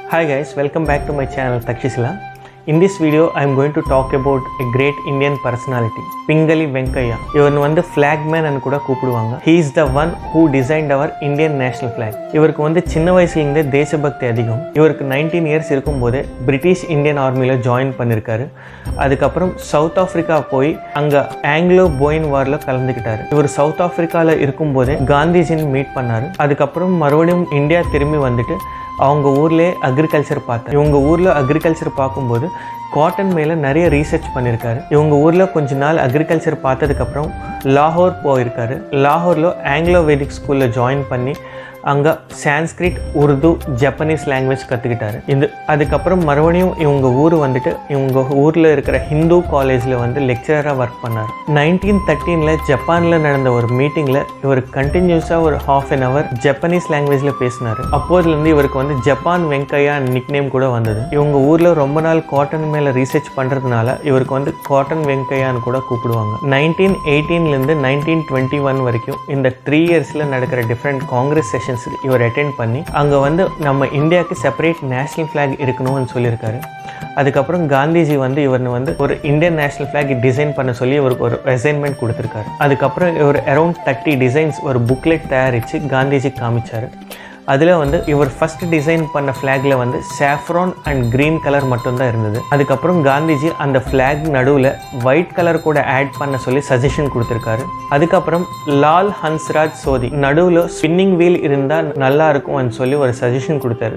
Hi guys, welcome back to my channel Takshishila. In this video, I am going to talk about a great Indian personality, Pingali Venkaya. இவன் வந்து flagman கூட கூப்பிடுவாங்க he is the one who designed our Indian national flag இவருக்கு வந்து சின்ன வயசுலேருந்தே தேசபக்தி அதிகம் இவருக்கு நைன்டீன் இயர்ஸ் இருக்கும்போதே பிரிட்டிஷ் இந்தியன் ஆர்மியில் ஜாயின் பண்ணியிருக்காரு அதுக்கப்புறம் சவுத் ஆஃப்ரிக்கா போய் அங்கே ஆங்கிலோ போயின் வாரில் கலந்துக்கிட்டாரு இவர் சவுத் ஆஃப்ரிக்காவில் இருக்கும்போதே காந்திஜின்னு மீட் பண்ணாரு அதுக்கப்புறம் மறுபடியும் இந்தியா திரும்பி வந்துட்டு அவங்க ஊர்லேயே அக்ரிகல்ச்சர் பார்த்தேன் இவங்க ஊரில் அக்ரிகல்ச்சர் பார்க்கும்போது காட்டன் மேலே நிறைய ரீசர்ச் பண்ணியிருக்காரு இவங்க ஊரில் கொஞ்ச நாள் அக்ரிகல்ச்சர் பார்த்ததுக்கப்புறம் லாகூர் போயிருக்காரு லாகூரில் ஆங்கிலோ வேதிக் ஸ்கூலில் ஜாயின் பண்ணி அங்கே சான்ஸ்கிரிட் உருது ஜப்பனீஸ் லாங்குவேஜ் கற்றுக்கிட்டாரு இது அதுக்கப்புறம் மறுபடியும் இவங்க ஊர் வந்துட்டு இவங்க ஊரில் இருக்கிற ஹிந்து காலேஜில் வந்து லெக்சரராக ஒர்க் பண்ணார் நைன்டீன் தேர்ட்டீனில் ஜப்பானில் நடந்த ஒரு மீட்டிங்கில் இவர் கண்டினியூஸாக ஒரு ஹாஃப் அன் ஹவர் ஜப்பனீஸ் லாங்குவேஜில் பேசினார் அப்போதுலேருந்து இவருக்கு வந்து ஜப்பான் வெங்கையா நிக்நேம் கூட வந்தது இவங்க ஊரில் ரொம்ப நாள் காட்டன் மேலே ரீசர்ச் பண்ணுறதுனால இவருக்கு வந்து காட்டன் வெங்கையான்னு கூட கூப்பிடுவாங்க நைன்டீன் எயிட்டீன்லேருந்து நைன்டீன் டுவெண்ட்டி ஒன் வரைக்கும் இந்த த்ரீ இயர்ஸில் நடக்கிற டிஃப்ரெண்ட் காங்கிரஸ் செஷன்ஸுக்கு இவர் அட்டென்ட் பண்ணி அங்கே வந்து நம்ம இந்தியாவுக்கு செப்பரேட் நேஷ்னல் ஃப்ளாக் இருக்கணும்னு சொல்லியிருக்காரு அதுக்கப்புறம் காந்திஜி வந்து இவர்னு வந்து ஒரு இந்தியன் நேஷனல் ஃப்ளாக் டிசைன் பண்ண சொல்லி இவருக்கு ஒரு அசைன்மெண்ட் கொடுத்துருக்காரு அதுக்கப்புறம் இவர் அரௌண்ட் தேர்ட்டி டிசைன்ஸ் ஒரு புக்லெட் தயாரித்து காந்திஜி காமிச்சார் அதில் வந்து இவர் ஃபர்ஸ்ட் டிசைன் பண்ண ஃப்ளாகில் வந்து சாஃப்ரான் அண்ட் க்ரீன் கலர் மட்டும்தான் இருந்தது அதுக்கப்புறம் காந்திஜி அந்த ஃப்ளாக் நடுவில் ஒயிட் கலர் கூட ஆட் பண்ண சொல்லி சஜஷன் கொடுத்துருக்காரு அதுக்கப்புறம் லால் ஹன்ஸ்ராஜ் சோதி நடுவில் ஸ்பின்னிங் வீல் இருந்தால் நல்லா இருக்கும்னு சொல்லி ஒரு சஜஷன் கொடுத்தாரு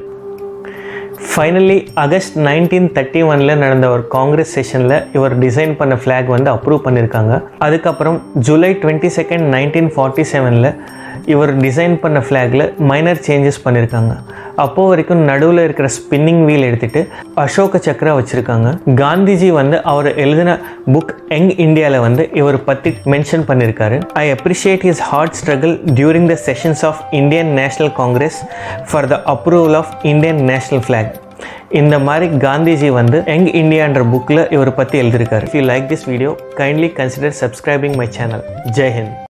ஃபைனலி ஆகஸ்ட் நைன்டீன் தேர்ட்டி ஒனில் நடந்த ஒரு காங்கிரஸ் செஷனில் இவர் டிசைன் பண்ண ஃப்ளாக் வந்து அப்ரூவ் பண்ணியிருக்காங்க அதுக்கப்புறம் July twenty second nineteen forty செவனில் இவர் டிசைன் பண்ண ஃப்ளாகில் மைனர் சேஞ்சஸ் பண்ணியிருக்காங்க அப்போது வரைக்கும் நடுவில் இருக்கிற ஸ்பின்னிங் வீல் எடுத்துகிட்டு அசோக சக்கரா வச்சுருக்காங்க காந்திஜி வந்து அவர் எழுதின புக் யங் இந்தியாவில் வந்து இவர் பற்றி மென்ஷன் பண்ணியிருக்காரு I appreciate his hard struggle during the sessions of Indian national Congress for the approval of Indian national flag இந்த மாதிரி காந்திஜி வந்து யங் இந்தியான்ற புக்கில் இவர் பற்றி எழுதியிருக்காரு if you like this video kindly consider subscribing my channel Jai Hind